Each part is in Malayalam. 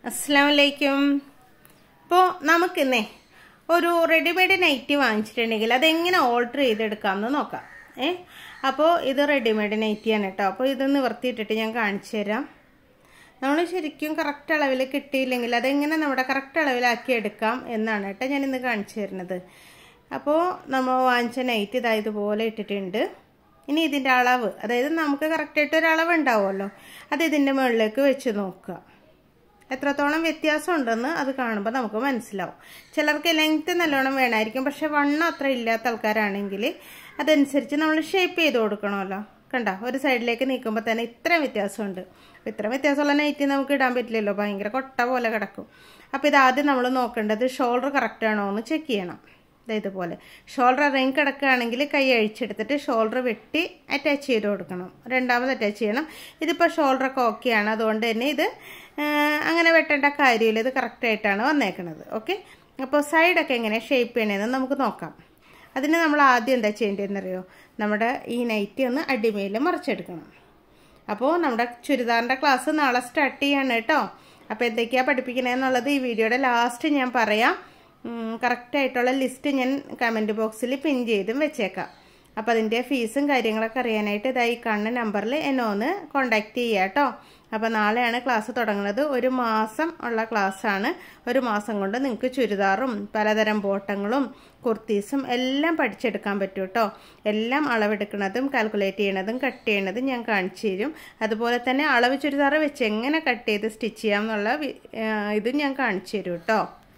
അസ്സാം വലൈക്കും ഇപ്പോൾ നമുക്കിന്നേ ഒരു റെഡിമെയ്ഡ് നൈറ്റി വാങ്ങിച്ചിട്ടുണ്ടെങ്കിൽ അതെങ്ങനെ ഓൾട്ടർ ചെയ്തെടുക്കാമെന്ന് നോക്കാം ഏ അപ്പോൾ ഇത് റെഡിമെയ്ഡ് നൈറ്റിയാണ് കേട്ടോ അപ്പോൾ ഇത് നിവർത്തിയിട്ടിട്ട് ഞാൻ കാണിച്ചു തരാം നമ്മൾ ശരിക്കും കറക്റ്റ് അളവിൽ കിട്ടിയില്ലെങ്കിൽ അതെങ്ങനെ നമ്മുടെ കറക്റ്റ് അളവിലാക്കി എടുക്കാം എന്നാണ് കേട്ടോ ഞാൻ ഇന്ന് കാണിച്ചു തരുന്നത് അപ്പോൾ നമ്മൾ വാങ്ങിച്ച നൈറ്റ് ഇതാ ഇതുപോലെ ഇട്ടിട്ടുണ്ട് ഇനി ഇതിൻ്റെ അളവ് അതായത് നമുക്ക് കറക്റ്റായിട്ട് ഒരു അളവ് ഉണ്ടാവുമല്ലോ അത് ഇതിൻ്റെ മുകളിലേക്ക് വെച്ച് നോക്കുക എത്രത്തോളം വ്യത്യാസം ഉണ്ടെന്ന് അത് കാണുമ്പോൾ നമുക്ക് മനസ്സിലാവും ചിലർക്ക് ലെങ്ത്ത് നല്ലോണം വേണമായിരിക്കും പക്ഷെ വണ്ണം അത്ര ഇല്ലാത്ത ആൾക്കാരാണെങ്കിൽ അതനുസരിച്ച് നമ്മൾ ഷേപ്പ് ചെയ്ത് കൊടുക്കണമല്ലോ കണ്ട ഒരു സൈഡിലേക്ക് നീക്കുമ്പോൾ തന്നെ ഇത്രയും വ്യത്യാസമുണ്ട് ഇത്ര വ്യത്യാസമുള്ള നൈറ്റി നമുക്ക് ഇടാൻ പറ്റില്ലല്ലോ ഭയങ്കര കൊട്ട പോലെ കിടക്കും അപ്പോൾ ഇത് ആദ്യം നമ്മൾ നോക്കേണ്ടത് ഷോൾഡർ കറക്റ്റ് ആണോ എന്ന് ചെക്ക് ചെയ്യണം ഇതുപോലെ ഷോൾഡർ ഇറങ്ങി കിടക്കുകയാണെങ്കിൽ കൈ അഴിച്ചെടുത്തിട്ട് ഷോൾഡർ വെട്ടി അറ്റാച്ച് ചെയ്ത് കൊടുക്കണം രണ്ടാമത് അറ്റാച്ച് ചെയ്യണം ഇതിപ്പോൾ ഷോൾഡറൊക്കെ ഓക്കെയാണ് അതുകൊണ്ട് തന്നെ ഇത് അങ്ങനെ വെട്ടേണ്ട കാര്യമില്ല ഇത് കറക്റ്റായിട്ടാണ് വന്നേക്കുന്നത് ഓക്കെ അപ്പോൾ സൈഡൊക്കെ എങ്ങനെ ഷേപ്പ് ചെയ്യണമെന്ന് നമുക്ക് നോക്കാം അതിന് നമ്മൾ ആദ്യം എന്താ ചെയ്യേണ്ടതെന്നറിയോ നമ്മുടെ ഈ നൈറ്റി ഒന്ന് അടിമയിൽ മറിച്ചെടുക്കണം അപ്പോൾ നമ്മുടെ ചുരിദാറിൻ്റെ ക്ലാസ് നാളെ സ്റ്റാർട്ട് ചെയ്യാണ് കേട്ടോ അപ്പോൾ എന്തൊക്കെയാണ് പഠിപ്പിക്കണതെന്നുള്ളത് ഈ വീഡിയോയുടെ ലാസ്റ്റ് ഞാൻ പറയാം കറക്റ്റായിട്ടുള്ള ലിസ്റ്റ് ഞാൻ കമൻറ്റ് ബോക്സിൽ പിൻ ചെയ്തും വെച്ചേക്കാം അപ്പോൾ അതിൻ്റെ ഫീസും കാര്യങ്ങളൊക്കെ അറിയാനായിട്ട് ഇതായി കാണുന്ന നമ്പറിൽ എന്നെ ഒന്ന് കോണ്ടാക്ട് ചെയ്യുക കേട്ടോ അപ്പോൾ നാളെയാണ് ക്ലാസ് തുടങ്ങുന്നത് ഒരു മാസം ഉള്ള ക്ലാസ്സാണ് ഒരു മാസം കൊണ്ട് നിങ്ങൾക്ക് ചുരിദാറും പലതരം ബോട്ടങ്ങളും കുർത്തീസും എല്ലാം പഠിച്ചെടുക്കാൻ പറ്റും കേട്ടോ എല്ലാം അളവെടുക്കുന്നതും കാൽക്കുലേറ്റ് ചെയ്യണതും കട്ട് ചെയ്യണതും ഞാൻ കാണിച്ചു തരും അതുപോലെ തന്നെ അളവ് ചുരിദാർ വെച്ച് എങ്ങനെ കട്ട് ചെയ്ത് സ്റ്റിച്ച് ചെയ്യാം എന്നുള്ള ഇതും ഞാൻ കാണിച്ചു തരും കേട്ടോ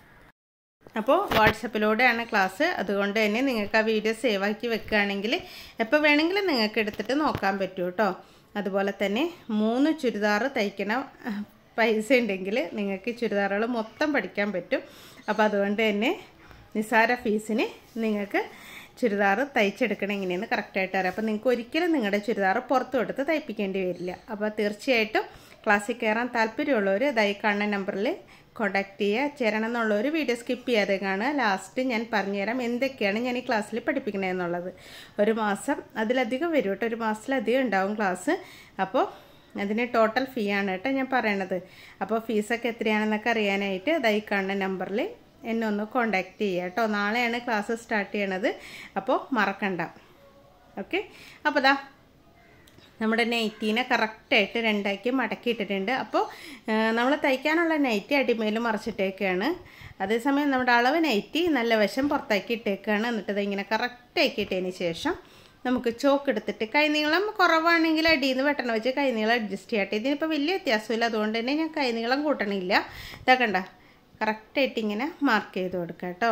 അപ്പോൾ വാട്സപ്പിലൂടെയാണ് ക്ലാസ് അതുകൊണ്ട് തന്നെ നിങ്ങൾക്ക് ആ വീഡിയോ സേവ് ആക്കി വെക്കുകയാണെങ്കിൽ എപ്പോൾ വേണമെങ്കിലും നിങ്ങൾക്ക് എടുത്തിട്ട് നോക്കാൻ പറ്റും കേട്ടോ അതുപോലെ തന്നെ മൂന്ന് ചുരിദാർ തയ്ക്കണ പൈസ ഉണ്ടെങ്കിൽ നിങ്ങൾക്ക് ചുരിദാറുകൾ മൊത്തം പഠിക്കാൻ പറ്റും അപ്പോൾ അതുകൊണ്ട് തന്നെ നിസാര ഫീസിന് നിങ്ങൾക്ക് ചുരിദാർ തയ്ച്ചെടുക്കണം എങ്ങനെയെന്ന് കറക്റ്റായിട്ട് അറിയാം അപ്പോൾ നിങ്ങൾക്ക് ഒരിക്കലും നിങ്ങളുടെ ചുരിദാർ പുറത്തു കൊടുത്ത് തയ്പ്പിക്കേണ്ടി വരില്ല അപ്പോൾ തീർച്ചയായിട്ടും ക്ലാസ്സിൽ കയറാൻ താല്പര്യമുള്ളവർ ഇതായി കാണുന്ന നമ്പറിൽ കോണ്ടാക്ട് ചെയ്യുക ചേരണം എന്നുള്ളൊരു വീഡിയോ സ്കിപ്പ് ചെയ്യാതെ കാണുക ലാസ്റ്റ് ഞാൻ പറഞ്ഞുതരാം എന്തൊക്കെയാണ് ഞാൻ ഈ ക്ലാസ്സിൽ പഠിപ്പിക്കണതെന്നുള്ളത് ഒരു മാസം അതിലധികം വരും കേട്ടോ ഒരു മാസത്തിലധികം ഉണ്ടാവും ക്ലാസ് അപ്പോൾ അതിന് ടോട്ടൽ ഫീ ആണ് കേട്ടോ ഞാൻ പറയണത് അപ്പോൾ ഫീസൊക്കെ എത്രയാണെന്നൊക്കെ അറിയാനായിട്ട് ഇതായി കാണുന്ന നമ്പറിൽ എന്നെ ഒന്ന് കോണ്ടാക്ട് ചെയ്യുക കേട്ടോ നാളെയാണ് ക്ലാസ് സ്റ്റാർട്ട് ചെയ്യണത് അപ്പോൾ മറക്കണ്ട ഓക്കെ അപ്പോൾ ദാ നമ്മുടെ നൈറ്റീനെ കറക്റ്റായിട്ട് രണ്ടാക്കി മടക്കിയിട്ടിട്ടുണ്ട് അപ്പോൾ നമ്മൾ തയ്ക്കാനുള്ള നൈറ്റി അടിമയിൽ മറിച്ചിട്ടേക്കാണ് അതേസമയം നമ്മുടെ അളവ് നൈറ്റി നല്ല വശം പുറത്താക്കി ഇട്ടേക്കാണ് എന്നിട്ട് ഇതിങ്ങനെ കറക്റ്റാക്കി ഇട്ടതിന് ശേഷം നമുക്ക് ചോക്ക് എടുത്തിട്ട് കൈനീളം കുറവാണെങ്കിൽ അടിയിൽ നിന്ന് വെട്ടണ വെച്ച് കൈനീളം അഡ്ജസ്റ്റ് ചെയ്യട്ടെ ഇതിനിപ്പോൾ വലിയ വ്യത്യാസമില്ല അതുകൊണ്ട് തന്നെ ഞാൻ കൈനീളം കൂട്ടണില്ല ഇതാക്കണ്ട കറക്റ്റായിട്ട് ഇങ്ങനെ മാർക്ക് ചെയ്ത് കൊടുക്കാം കേട്ടോ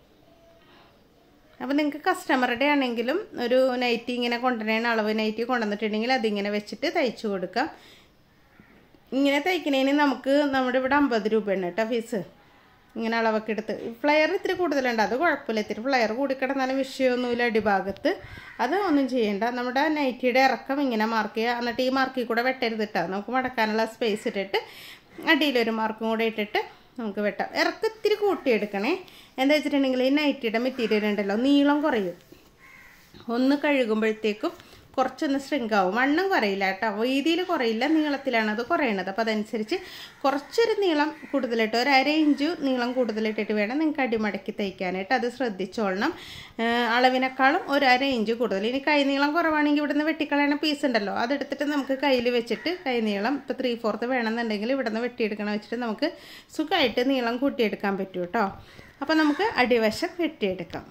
അപ്പോൾ നിങ്ങൾക്ക് കസ്റ്റമറുടെ ആണെങ്കിലും ഒരു നൈറ്റി ഇങ്ങനെ കൊണ്ടുവരണ അളവ് നൈറ്റി കൊണ്ടുവന്നിട്ടുണ്ടെങ്കിൽ അതിങ്ങനെ വെച്ചിട്ട് തയ്ച്ചു കൊടുക്കാം ഇങ്ങനെ തയ്ക്കണേന് നമുക്ക് നമ്മുടെ ഇവിടെ അമ്പത് രൂപയാണ് കേട്ടോ ഫീസ് ഇങ്ങനെ അളവൊക്കെ എടുത്ത് ഫ്ലയർ ഇത്തിരി കൂടുതലുണ്ട് അത് കുഴപ്പമില്ല ഇത്തിരി ഫ്ലയർ കൂടിക്കിടന്നാലും വിഷയമൊന്നുമില്ല അടിഭാഗത്ത് അത് ഒന്നും ചെയ്യേണ്ട നമ്മുടെ നൈറ്റിയുടെ ഇറക്കം ഇങ്ങനെ മാർക്ക് ചെയ്യുക എന്നിട്ട് ഈ മാർക്കിൽ കൂടെ വെട്ടരുത് ഇട്ടാൽ നമുക്ക് മടക്കാനുള്ള സ്പേസ് ഇട്ടിട്ട് അടിയിലൊരു മാർക്കും കൂടെ ഇട്ടിട്ട് നമുക്ക് വെട്ടാം ഇറക്കം ഇത്തിരി കൂട്ടിയെടുക്കണേ എന്താ വെച്ചിട്ടുണ്ടെങ്കിൽ ഈ നൈറ്റിയുടെ മെറ്റീരിയൽ ഉണ്ടല്ലോ നീളം കുറയും ഒന്ന് കഴുകുമ്പോഴത്തേക്കും കുറച്ചൊന്ന് ശൃംഗാവും വണ്ണം കുറയില്ല കേട്ടോ വീതിയിൽ കുറയില്ല നീളത്തിലാണ് അത് കുറയണത് അപ്പോൾ അതനുസരിച്ച് കുറച്ചൊരു നീളം കൂടുതലിട്ട് ഒരു അര ഇഞ്ച് നീളം കൂടുതലിട്ടിട്ട് വേണം നിങ്ങൾക്ക് അടിമടക്കി തയ്ക്കാനായിട്ട് അത് ശ്രദ്ധിച്ചോളണം അളവിനേക്കാളും ഒരു അര ഇഞ്ച് കൂടുതൽ ഇനി കൈനീളം കുറവാണെങ്കിൽ ഇവിടുന്ന് വെട്ടിക്കളയണ പീസ് ഉണ്ടല്ലോ അതെടുത്തിട്ട് നമുക്ക് കയ്യിൽ വെച്ചിട്ട് കൈനീളം ഇപ്പോൾ ത്രീ ഫോർത്ത് വേണമെന്നുണ്ടെങ്കിൽ ഇവിടുന്ന് വെട്ടിയെടുക്കണം വെച്ചിട്ട് നമുക്ക് സുഖമായിട്ട് നീളം കൂട്ടിയെടുക്കാൻ പറ്റും കേട്ടോ അപ്പോൾ നമുക്ക് അടിവശം വെട്ടിയെടുക്കാം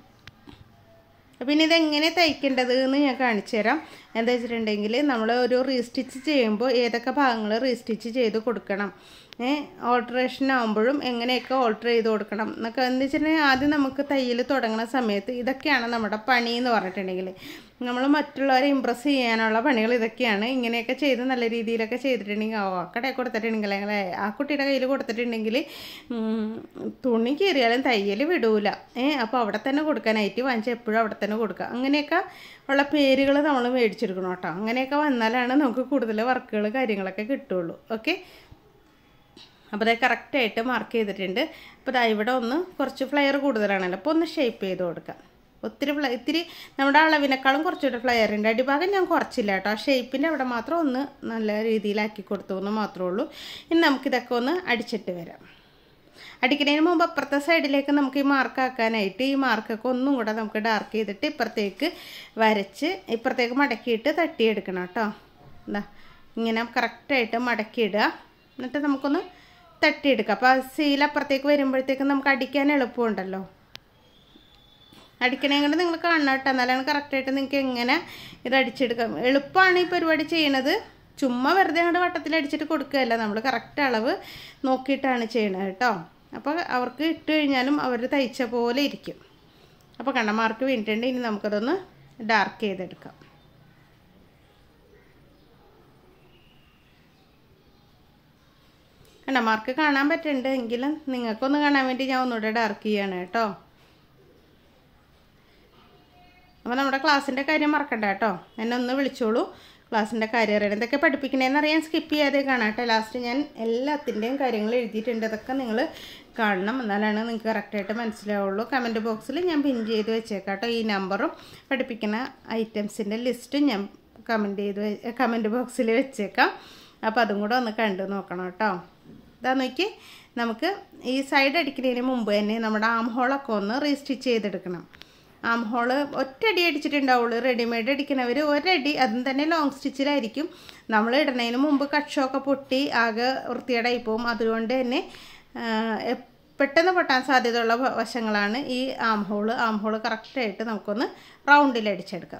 പിന്നെ ഇതെങ്ങനെ തയ്ക്കേണ്ടത് എന്ന് ഞാൻ കാണിച്ചു തരാം എന്താ വെച്ചിട്ടുണ്ടെങ്കിൽ നമ്മൾ ഒരു റീസ്റ്റിച്ച് ചെയ്യുമ്പോൾ ഏതൊക്കെ ഭാഗങ്ങൾ റീസ്റ്റിച്ച് ചെയ്ത് കൊടുക്കണം ഓൾട്രേഷൻ ആകുമ്പോഴും എങ്ങനെയൊക്കെ ഓൾട്ടർ ചെയ്ത് കൊടുക്കണം എന്നൊക്കെ എന്ന് വെച്ചിട്ടുണ്ടെങ്കിൽ ആദ്യം നമുക്ക് തയ്യൽ തുടങ്ങുന്ന സമയത്ത് ഇതൊക്കെയാണ് നമ്മുടെ പണി എന്ന് പറഞ്ഞിട്ടുണ്ടെങ്കിൽ നമ്മൾ മറ്റുള്ളവരെ ഇമ്പ്രസ് ചെയ്യാനുള്ള പണികൾ ഇതൊക്കെയാണ് ഇങ്ങനെയൊക്കെ ചെയ്ത് നല്ല രീതിയിലൊക്കെ ചെയ്തിട്ടുണ്ടെങ്കിൽ ആ കടയിൽ കൊടുത്തിട്ടുണ്ടെങ്കിൽ അല്ലെ ആ കുട്ടിയുടെ കയ്യിൽ കൊടുത്തിട്ടുണ്ടെങ്കിൽ തുണി കയറിയാലും തയ്യൽ വിടൂല ഏ അപ്പോൾ അവിടെ തന്നെ കൊടുക്കാനായിട്ട് വാങ്ങിച്ചാൽ എപ്പോഴും അവിടെ തന്നെ കൊടുക്കുക അങ്ങനെയൊക്കെ ഉള്ള പേരുകൾ നമ്മൾ മേടിച്ചെടുക്കണം കേട്ടോ അങ്ങനെയൊക്കെ വന്നാലാണ് നമുക്ക് കൂടുതൽ വർക്കുകൾ കാര്യങ്ങളൊക്കെ കിട്ടുള്ളൂ ഓക്കെ അപ്പോൾ അത് കറക്റ്റായിട്ട് മാർക്ക് ചെയ്തിട്ടുണ്ട് അപ്പോൾ ഇതാ ഇവിടെ ഒന്ന് കുറച്ച് ഫ്ലെയർ കൂടുതലാണല്ലോ അപ്പോൾ ഒന്ന് ഷേപ്പ് ചെയ്ത് കൊടുക്കാം ഒത്തിരി ഫ്ലൈ ഇത്തിരി നമ്മുടെ അളവിനേക്കാളും കുറച്ചുകൂടെ ഫ്ലയർ ഉണ്ട് അടിഭാഗം ഞാൻ കുറച്ചില്ല കേട്ടോ ആ ഷേപ്പിൻ്റെ അവിടെ മാത്രം ഒന്ന് നല്ല രീതിയിലാക്കി കൊടുത്തു എന്ന് മാത്രമേ ഉള്ളൂ ഇനി നമുക്കിതൊക്കെ ഒന്ന് അടിച്ചിട്ട് വരാം അടിക്കുന്നതിന് മുമ്പ് അപ്പുറത്തെ സൈഡിലേക്ക് നമുക്ക് ഈ മാർക്ക് ആക്കാനായിട്ട് ഈ മാർക്കൊക്കെ ഒന്നും കൂടെ നമുക്ക് ഡാർക്ക് ചെയ്തിട്ട് ഇപ്പുറത്തേക്ക് വരച്ച് ഇപ്പുറത്തേക്ക് മടക്കിയിട്ട് തട്ടിയെടുക്കണം കേട്ടോ എന്താ ഇങ്ങനെ കറക്റ്റായിട്ട് മടക്കിയിടുക എന്നിട്ട് നമുക്കൊന്ന് തട്ടിയെടുക്കാം അപ്പോൾ ആ സീൽ അപ്പുറത്തേക്ക് വരുമ്പോഴത്തേക്ക് നമുക്ക് അടിക്കാൻ എളുപ്പമുണ്ടല്ലോ അടിക്കണേ കൊണ്ട് നിങ്ങൾ കാണണം കേട്ടോ എന്നാലാണ് കറക്റ്റായിട്ട് നിങ്ങൾക്ക് എങ്ങനെ ഇത് അടിച്ചെടുക്കാം എളുപ്പമാണ് ഈ പരിപാടി ചെയ്യണത് ചുമ്മാ വെറുതെ അങ്ങോട്ട് വട്ടത്തിൽ അടിച്ചിട്ട് കൊടുക്കുകയല്ല നമ്മൾ കറക്റ്റ് അളവ് നോക്കിയിട്ടാണ് ചെയ്യണത് കേട്ടോ അപ്പോൾ അവർക്ക് ഇട്ട് കഴിഞ്ഞാലും അവർ തയ്ച്ച പോലെ ഇരിക്കും അപ്പോൾ കണ്ണമാർക്ക് വീണിട്ടുണ്ട് ഇനി നമുക്കതൊന്ന് ഡാർക്ക് ചെയ്തെടുക്കാം കണ്ണമാർക്ക് കാണാൻ പറ്റുന്നുണ്ട് എങ്കിലും നിങ്ങൾക്കൊന്ന് കാണാൻ വേണ്ടി ഞാൻ ഒന്നുകൂടെ ഡാർക്ക് ചെയ്യാണ് കേട്ടോ അപ്പോൾ നമ്മുടെ ക്ലാസ്സിൻ്റെ കാര്യം മറക്കണ്ട കേട്ടോ എന്നെ ഒന്ന് വിളിച്ചോളൂ ക്ലാസ്സിൻ്റെ കാര്യം അറിയണം എന്തൊക്കെ പഠിപ്പിക്കണേന്ന് അറിയാൻ സ്കിപ്പ് ചെയ്യാതെ കാണാം കേട്ടോ ലാസ്റ്റ് ഞാൻ എല്ലാത്തിൻ്റെയും കാര്യങ്ങൾ എഴുതിയിട്ടുണ്ട് അതൊക്കെ നിങ്ങൾ കാണണം എന്നാലാണ് നിങ്ങൾക്ക് കറക്റ്റായിട്ട് മനസ്സിലാവുള്ളൂ കമൻറ്റ് ബോക്സിൽ ഞാൻ പിൻ ചെയ്ത് വെച്ചേക്കാം കേട്ടോ ഈ നമ്പറും പഠിപ്പിക്കുന്ന ഐറ്റംസിൻ്റെ ലിസ്റ്റും ഞാൻ കമൻറ്റ് ചെയ്ത് കമൻറ്റ് ബോക്സിൽ വെച്ചേക്കാം അപ്പോൾ അതും കൂടെ ഒന്ന് കണ്ടു നോക്കണം കേട്ടോ ഇതാ നോക്കി നമുക്ക് ഈ സൈഡ് അടിക്കുന്നതിന് മുമ്പ് തന്നെ നമ്മുടെ ആം ഹോളൊക്കെ ഒന്ന് റീസ്റ്റിച്ച് ചെയ്തെടുക്കണം ആം ഹോള് ഒറ്റയടി അടിച്ചിട്ടുണ്ടാവുള്ളൂ റെഡിമെയ്ഡ് അടിക്കുന്നവർ ഒരടി അതും തന്നെ ലോങ് സ്റ്റിച്ചിലായിരിക്കും നമ്മൾ ഇടുന്നതിന് മുമ്പ് കക്ഷമൊക്കെ പൊട്ടി ആകെ വൃത്തികേടായി പോകും അതുകൊണ്ട് തന്നെ പെട്ടെന്ന് പൊട്ടാൻ സാധ്യതയുള്ള വശങ്ങളാണ് ഈ ആം ഹോള് ആം ഹോള് കറക്റ്റായിട്ട് നമുക്കൊന്ന് റൗണ്ടിൽ അടിച്ചെടുക്കാം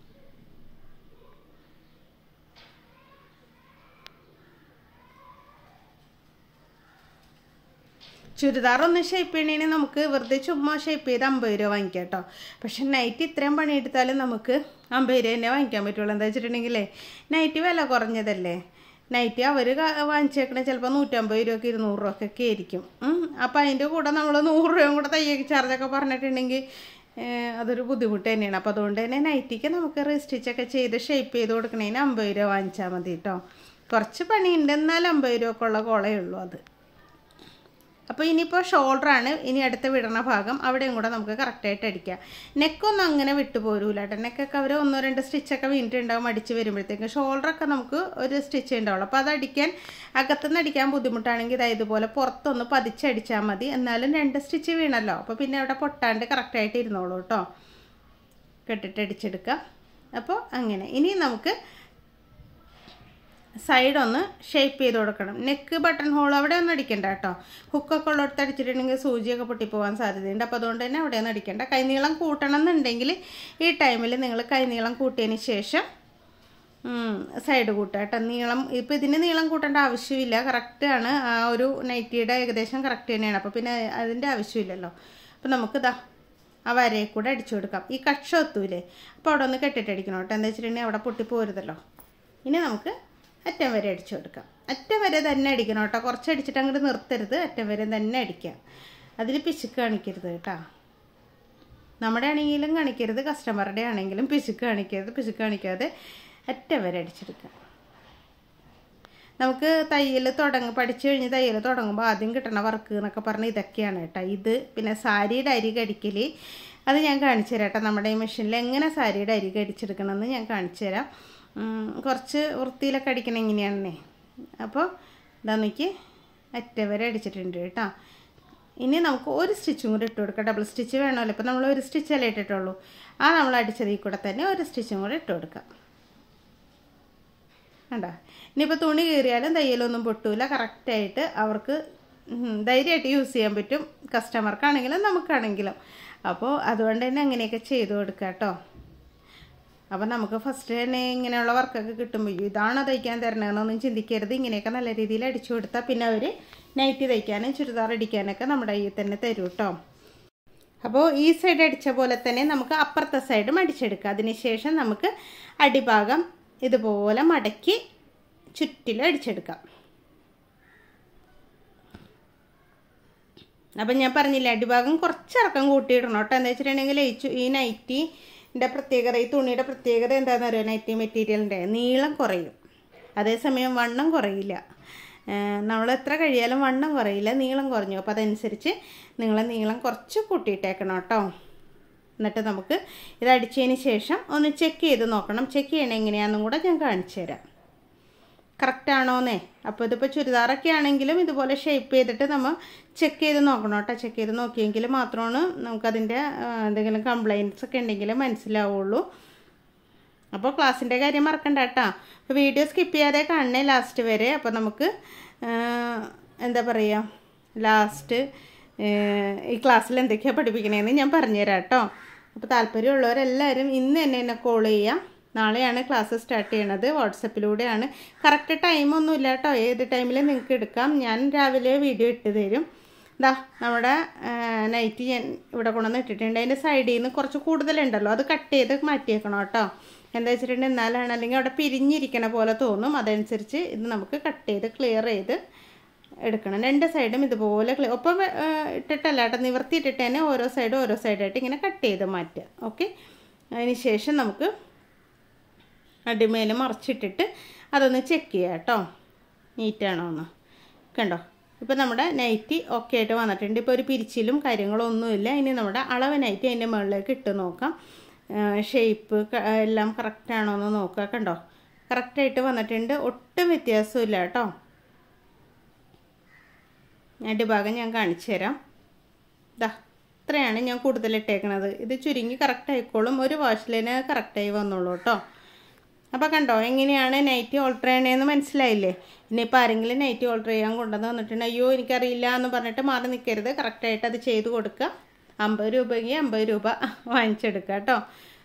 ചുരിദാർ ഒന്ന് ഷേപ്പ് ചെയ്യണേന് നമുക്ക് വെറുതെ ചുമ്മാ ഷേപ്പ് ചെയ്ത് അമ്പത് രൂപ വാങ്ങിക്കാം കേട്ടോ പക്ഷെ നൈറ്റ് ഇത്രയും പണിയെടുത്താലും നമുക്ക് അമ്പത് രൂപ തന്നെ വാങ്ങിക്കാൻ പറ്റുള്ളൂ എന്താ വെച്ചിട്ടുണ്ടെങ്കിലേ നൈറ്റ് വില കുറഞ്ഞതല്ലേ നൈറ്റ് അവർ വാങ്ങിച്ചേക്കണ ചിലപ്പോൾ നൂറ്റമ്പത് രൂപയ്ക്ക് ഇരുന്നൂറ് രൂപയ്ക്കൊക്കെ ആയിരിക്കും അപ്പോൾ അതിൻ്റെ കൂടെ നമ്മൾ നൂറ് രൂപയും കൂടെ തയ്യൽ ചാർജൊക്കെ പറഞ്ഞിട്ടുണ്ടെങ്കിൽ അതൊരു ബുദ്ധിമുട്ട് തന്നെയാണ് അപ്പോൾ അതുകൊണ്ട് തന്നെ നൈറ്റിക്ക് നമുക്ക് റെസ്റ്റിച്ചൊക്കെ ചെയ്ത് ഷേപ്പ് ചെയ്ത് കൊടുക്കണേന് അമ്പത് രൂപ വാങ്ങിച്ചാൽ മതി കേട്ടോ കുറച്ച് പണിയുണ്ട് എന്നാൽ അമ്പത് രൂപക്കുള്ള കോളേ ഉള്ളൂ അത് അപ്പോൾ ഇനിയിപ്പോൾ ഷോൾഡറാണ് ഇനി അടുത്ത വിടണ ഭാഗം അവിടെയും കൂടെ നമുക്ക് കറക്റ്റായിട്ട് അടിക്കാം നെക്കൊന്നും അങ്ങനെ വിട്ടുപോരൂല കേട്ടോ നെക്കൊക്കെ അവർ ഒന്നോ രണ്ട് സ്റ്റിച്ചൊക്കെ വീണിട്ടുണ്ടാവും അടിച്ച് വരുമ്പോഴത്തേക്കും ഷോൾഡറൊക്കെ നമുക്ക് ഒരു സ്റ്റിച്ച് ഉണ്ടാവുള്ളൂ അപ്പോൾ അത് അടിക്കാൻ അകത്തുനിന്ന് അടിക്കാൻ ബുദ്ധിമുട്ടാണെങ്കിൽ ഇതാ ഇതുപോലെ പുറത്തൊന്ന് പതിച്ചടിച്ചാൽ മതി എന്നാലും രണ്ട് സ്റ്റിച്ച് വീണല്ലോ അപ്പോൾ പിന്നെ അവിടെ പൊട്ടാണ്ട് കറക്റ്റായിട്ട് ഇരുന്നോളൂ കേട്ടോ കെട്ടിട്ട് അടിച്ചെടുക്കാം അപ്പോൾ അങ്ങനെ ഇനി നമുക്ക് സൈഡ് ഒന്ന് ഷേപ്പ് ചെയ്ത് കൊടുക്കണം നെക്ക് ബട്ടൺ ഹോൾ അവിടെ ഒന്നും അടിക്കണ്ട കേട്ടോ ഹുക്കൊക്കെ ഉള്ളിടത്ത് അടിച്ചിട്ടുണ്ടെങ്കിൽ സൂചിയൊക്കെ പൊട്ടിപ്പോകാൻ സാധ്യതയുണ്ട് അപ്പോൾ അതുകൊണ്ട് തന്നെ അവിടെ ഒന്നും അടിക്കണ്ട കൈനീളം കൂട്ടണം എന്നുണ്ടെങ്കിൽ ഈ ടൈമിൽ നിങ്ങൾ കൈനീളം കൂട്ടിയതിന് ശേഷം സൈഡ് കൂട്ടുക കേട്ടോ നീളം ഇപ്പോൾ ഇതിന് നീളം കൂട്ടേണ്ട ആവശ്യമില്ല കറക്റ്റാണ് ആ ഒരു നൈറ്റിയുടെ ഏകദേശം കറക്റ്റ് തന്നെയാണ് അപ്പോൾ പിന്നെ അതിൻ്റെ ആവശ്യമില്ലല്ലോ അപ്പോൾ നമുക്കിതാ ആ വരയെ കൂടെ അടിച്ചു കൊടുക്കാം ഈ കക്ഷ ഒത്തൂലേ അപ്പോൾ അവിടെ ഒന്ന് കെട്ടിട്ടടിക്കണം കേട്ടോ എന്താ വെച്ചിട്ടുണ്ടെങ്കിൽ അവിടെ പൊട്ടിപ്പോരുതല്ലോ ഇനി നമുക്ക് അറ്റം വരെ അടിച്ചു കൊടുക്കാം അറ്റം വരെ തന്നെ അടിക്കണം കേട്ടോ കുറച്ച് അടിച്ചിട്ട് അങ്ങോട്ട് നിർത്തരുത് അറ്റം വരെ തന്നെ അടിക്കാം അതിൽ പിശുക്ക് കാണിക്കരുത് കേട്ടോ നമ്മുടെ ആണെങ്കിലും കാണിക്കരുത് കസ്റ്റമറുടെ ആണെങ്കിലും പിശുക്ക് കാണിക്കരുത് പിശുക്ക് കാണിക്കാതെ അറ്റം വരെ അടിച്ചെടുക്കാം നമുക്ക് തയ്യൽ തുടങ്ങ പഠിച്ചു കഴിഞ്ഞ് തയ്യൽ തുടങ്ങുമ്പോൾ ആദ്യം കിട്ടണ വർക്ക് എന്നൊക്കെ പറഞ്ഞ് ഇതൊക്കെയാണ് കേട്ടോ ഇത് പിന്നെ സാരിയുടെ അരി കടിക്കൽ അത് ഞാൻ കാണിച്ചു തരാം കേട്ടോ നമ്മുടെ ഈ മെഷീനിൽ എങ്ങനെ സാരിയുടെ അരി കടിച്ചെടുക്കണമെന്ന് ഞാൻ കാണിച്ചു തരാം കുറച്ച് വൃത്തിയിലൊക്കെ അടിക്കണം എങ്ങനെയാണെന്നേ അപ്പോൾ ഇതാ നോക്കി അറ്റ വരെ അടിച്ചിട്ടുണ്ട് കേട്ടോ ഇനി നമുക്ക് ഒരു സ്റ്റിച്ചും കൂടി ഇട്ട് കൊടുക്കാം ഡബിൾ സ്റ്റിച്ച് വേണമല്ലോ ഇപ്പോൾ നമ്മൾ ഒരു സ്റ്റിച്ചല്ലേ ഇട്ടിട്ടുള്ളൂ ആ നമ്മൾ അടിച്ചതിൽ കൂടെ തന്നെ ഒരു സ്റ്റിച്ചും കൂടി ഇട്ട് കൊടുക്കാം കണ്ടോ ഇനിയിപ്പോൾ തുണി കീറിയാലും തയ്യലൊന്നും പൊട്ടൂല കറക്റ്റായിട്ട് അവർക്ക് ധൈര്യമായിട്ട് യൂസ് ചെയ്യാൻ പറ്റും കസ്റ്റമർക്കാണെങ്കിലും നമുക്കാണെങ്കിലും അപ്പോൾ അതുകൊണ്ട് തന്നെ അങ്ങനെയൊക്കെ ചെയ്ത് കൊടുക്കാം കേട്ടോ അപ്പം നമുക്ക് ഫസ്റ്റ് തന്നെ ഇങ്ങനെയുള്ള വർക്കൊക്കെ കിട്ടുമ്പോൾ ഇതാണ് തയ്ക്കാൻ തരണതെന്നൊന്നും ചിന്തിക്കരുത് ഇങ്ങനെയൊക്കെ നല്ല രീതിയിൽ അടിച്ചു കൊടുത്താൽ പിന്നെ അവർ നൈറ്റി തയ്ക്കാനും ചുരിദാർ അടിക്കാനൊക്കെ നമ്മുടെ കയ്യിൽ തന്നെ തരും കേട്ടോ അപ്പോൾ ഈ സൈഡ് അടിച്ച പോലെ തന്നെ നമുക്ക് അപ്പുറത്തെ സൈഡും അടിച്ചെടുക്കാം അതിനുശേഷം നമുക്ക് അടിഭാഗം ഇതുപോലെ മടക്കി ചുറ്റിലും അടിച്ചെടുക്കാം അപ്പം ഞാൻ പറഞ്ഞില്ല അടിഭാഗം കുറച്ചിറക്കം കൂട്ടിയിടണം കേട്ടോ എന്താ വെച്ചിട്ടുണ്ടെങ്കിൽ ഈ നൈറ്റി ൻ്റെ പ്രത്യേകത ഈ തുണിയുടെ പ്രത്യേകത എന്താണെന്ന് അറിയാം നൈറ്റി മെറ്റീരിയലിൻ്റെ നീളം കുറയും അതേസമയം വണ്ണം കുറയില്ല നമ്മൾ എത്ര കഴിയാലും വണ്ണം കുറയില്ല നീളം കുറഞ്ഞു അപ്പോൾ അതനുസരിച്ച് നിങ്ങൾ നീളം കുറച്ച് കൂട്ടിയിട്ടേക്കണം കേട്ടോ എന്നിട്ട് നമുക്ക് ഇത് അടിച്ചതിന് ശേഷം ഒന്ന് ചെക്ക് ചെയ്ത് നോക്കണം ചെക്ക് ചെയ്യണത് എങ്ങനെയാണെന്നും കൂടെ ഞാൻ കാണിച്ചു തരാം കറക്റ്റാണോന്നേ അപ്പോൾ ഇതിപ്പോൾ ചുരിദാറൊക്കെ ആണെങ്കിലും ഇതുപോലെ ഷേപ്പ് ചെയ്തിട്ട് നമ്മൾ ചെക്ക് ചെയ്ത് നോക്കണം കേട്ടോ ചെക്ക് ചെയ്ത് നോക്കിയെങ്കിൽ മാത്രമാണ് നമുക്കതിൻ്റെ ആ, എന്തെങ്കിലും കംപ്ലയിൻറ്റ്സ് ഒക്കെ ഉണ്ടെങ്കിൽ മനസ്സിലാവുള്ളൂ അപ്പോൾ ക്ലാസ്സിൻ്റെ കാര്യം മറക്കണ്ട കേട്ടോ അപ്പോൾ വീഡിയോ സ്കിപ്പ് ചെയ്യാതെ കാണണേ ലാസ്റ്റ് വരെ അപ്പോൾ നമുക്ക് ആ, എന്താ പറയുക ലാസ്റ്റ് ഈ ക്ലാസ്സിൽ എന്തൊക്കെയാണ് പഠിപ്പിക്കണേന്ന് ഞാൻ പറഞ്ഞുതരാം കേട്ടോ അപ്പോൾ താല്പര്യമുള്ളവരെല്ലാവരും ഇന്ന് തന്നെ എന്നെ കോൾ ചെയ്യാം നാളെയാണ് ക്ലാസ് സ്റ്റാർട്ട് ചെയ്യണത് വാട്സപ്പിലൂടെയാണ് കറക്റ്റ് ടൈമൊന്നും ഇല്ല കേട്ടോ ഏത് ടൈമിൽ നിങ്ങൾക്ക് എടുക്കാം ഞാൻ രാവിലെ വീഡിയോ ഇട്ട് തരും ദാ നമ്മുടെ നൈറ്റ് ഞാൻ ഇവിടെ കൊണ്ടുവന്ന് ഇട്ടിട്ടുണ്ട് അതിൻ്റെ സൈഡിൽ നിന്ന് കുറച്ച് കൂടുതലുണ്ടല്ലോ അത് കട്ട് ചെയ്ത് മാറ്റിയേക്കണം കേട്ടോ എന്താ വെച്ചിട്ടുണ്ടെങ്കിൽ എന്നാലാണ് അല്ലെങ്കിൽ അവിടെ പിരിഞ്ഞിരിക്കണ പോലെ തോന്നും അതനുസരിച്ച് ഇത് നമുക്ക് കട്ട് ചെയ്ത് ക്ലിയർ ചെയ്ത് എടുക്കണം രണ്ട് സൈഡും ഇതുപോലെ ക്ലിയർ ഒപ്പം ആ, ഇട്ടിട്ടല്ല കേട്ടോ നിവർത്തി ഇട്ടിട്ട് തന്നെ ഓരോ സൈഡും ഓരോ സൈഡായിട്ട് ഇങ്ങനെ കട്ട് ചെയ്ത് മാറ്റുക ഓക്കെ അതിന് ശേഷം നമുക്ക് അടിമേൽ മറച്ചിട്ടിട്ട് അതൊന്ന് ചെക്ക് ചെയ്യാം കേട്ടോ നീറ്റാണോ എന്ന് കണ്ടോ ഇപ്പോൾ നമ്മുടെ നൈറ്റി ഓക്കെ ആയിട്ട് വന്നിട്ടുണ്ട് ഇപ്പോൾ ഒരു പിരിച്ചിലും കാര്യങ്ങളും ഒന്നുമില്ല ഇനി നമ്മുടെ അളവ് നൈറ്റി അതിൻ്റെ മുകളിലേക്ക് ഇട്ട് നോക്കാം ഷേപ്പ് എല്ലാം കറക്റ്റാണോ എന്ന് നോക്കുക കണ്ടോ കറക്റ്റായിട്ട് വന്നിട്ടുണ്ട് ഒട്ടും വ്യത്യാസമില്ല കേട്ടോ അടിഭാഗം ഞാൻ കാണിച്ചു തരാം ദാ ഇത്രയാണ് ഞാൻ കൂടുതൽ ഇട്ടേക്കണത് ഇത് ചുരുങ്ങി കറക്റ്റ് ആയിക്കോളും ഒരു വാഷിലിന് കറക്റ്റായി വന്നോളൂ കേട്ടോ അപ്പോൾ കണ്ടോ എങ്ങനെയാണ് നൈറ്റി ഓൾട്ടർ ചെയ്യണേന്ന് മനസ്സിലായില്ലേ ഇനിയിപ്പോൾ ആരെങ്കിലും നൈറ്റി ഓൾട്ടർ ചെയ്യാൻ കൊണ്ടുവന്ന് വന്നിട്ടുണ്ട് അയ്യോ എനിക്കറിയില്ല എന്ന് പറഞ്ഞിട്ട് മാറി നിൽക്കരുത് കറക്റ്റായിട്ട് അത് ചെയ്ത് കൊടുക്കുക അമ്പത് രൂപയെങ്കിൽ അമ്പത് രൂപ വാങ്ങിച്ചെടുക്കുക കേട്ടോ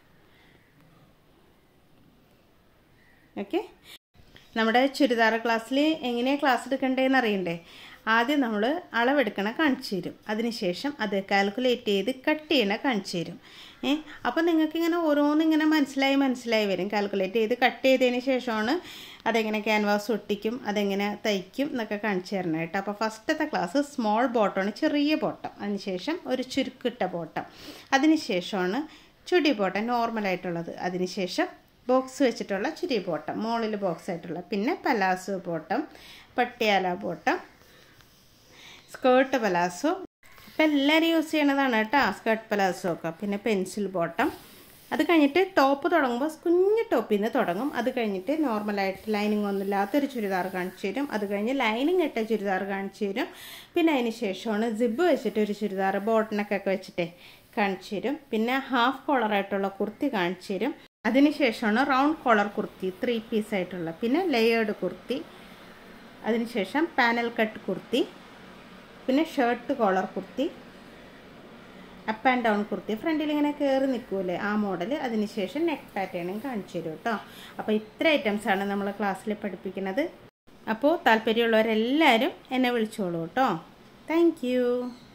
ഓക്കെ നമ്മുടെ ചുരിദാർ ക്ലാസ്സിൽ എങ്ങനെയാണ് ക്ലാസ് എടുക്കേണ്ടതെന്ന് അറിയണ്ടേ ആദ്യം നമ്മൾ അളവെടുക്കണ കാണിച്ചു തരും അതിനുശേഷം അത് കാൽക്കുലേറ്റ് ചെയ്ത് കട്ട് ചെയ്യണ കാണിച്ചു തരും ഏ അപ്പോൾ നിങ്ങൾക്ക് ഇങ്ങനെ ഓരോന്നും ഇങ്ങനെ മനസ്സിലായി മനസ്സിലായി വരും കാൽക്കുലേറ്റ് ചെയ്ത് കട്ട് ചെയ്തതിന് ശേഷമാണ് അതെങ്ങനെ ക്യാൻവാസ് ഒട്ടിക്കും അതെങ്ങനെ തയ്ക്കും എന്നൊക്കെ കാണിച്ചു തരണം കേട്ടോ അപ്പോൾ ഫസ്റ്റത്തെ ക്ലാസ് സ്മോൾ ബോട്ടമാണ് ചെറിയ ബോട്ടം അതിനുശേഷം ഒരു ചുരുക്കിട്ട ബോട്ടം അതിനുശേഷമാണ് ചുടി ബോട്ടം നോർമലായിട്ടുള്ളത് അതിനുശേഷം ബോക്സ് വെച്ചിട്ടുള്ള ചുരി ബോട്ടം മുകളിൽ ബോക്സ് ആയിട്ടുള്ള പിന്നെ palazzo bottom Patiala bottom skirt palazzo ഇപ്പം എല്ലാവരും യൂസ് ചെയ്യണതാണ് കേട്ടോ സ്കേർട്ട് പലാസോ ഒക്കെ പിന്നെ പെൻസിൽ ബോട്ടം അത് കഴിഞ്ഞിട്ട് ടോപ്പ് തുടങ്ങുമ്പോൾ കുഞ്ഞു ടോപ്പിൽ നിന്ന് തുടങ്ങും അത് കഴിഞ്ഞിട്ട് നോർമലായിട്ട് ലൈനിങ് ഒന്നും ഇല്ലാത്തൊരു ചുരിദാർ കാണിച്ചു തരും അത് കഴിഞ്ഞ് ലൈനിങ് ഇട്ട ചുരിദാർ കാണിച്ചു തരും പിന്നെ അതിന് ശേഷമാണ് സിബ് വെച്ചിട്ട് ഒരു ചുരിദാർ ബോട്ടനൊക്കെ വെച്ചിട്ടേ കാണിച്ചു തരും പിന്നെ ഹാഫ് കോളറായിട്ടുള്ള കുർത്തി കാണിച്ചു തരും അതിനുശേഷമാണ് round collar kurti three piece ആയിട്ടുള്ള പിന്നെ ലെയേർഡ് കുർത്തി അതിനുശേഷം പാനൽ കട്ട് കുർത്തി പിന്നെ shirt collar kurti up and down kurti ഫ്രണ്ടിൽ ഇങ്ങനെ കയറി നിൽക്കൂലേ ആ മോഡൽ അതിനുശേഷം നെക്ക് പാറ്റേണും കാണിച്ചു തരും കേട്ടോ അപ്പോൾ ഇത്ര ഐറ്റംസാണ് നമ്മൾ ക്ലാസ്സിൽ പഠിപ്പിക്കുന്നത് അപ്പോൾ താല്പര്യമുള്ളവരെല്ലാവരും എന്നെ വിളിച്ചോളൂ കേട്ടോ താങ്ക്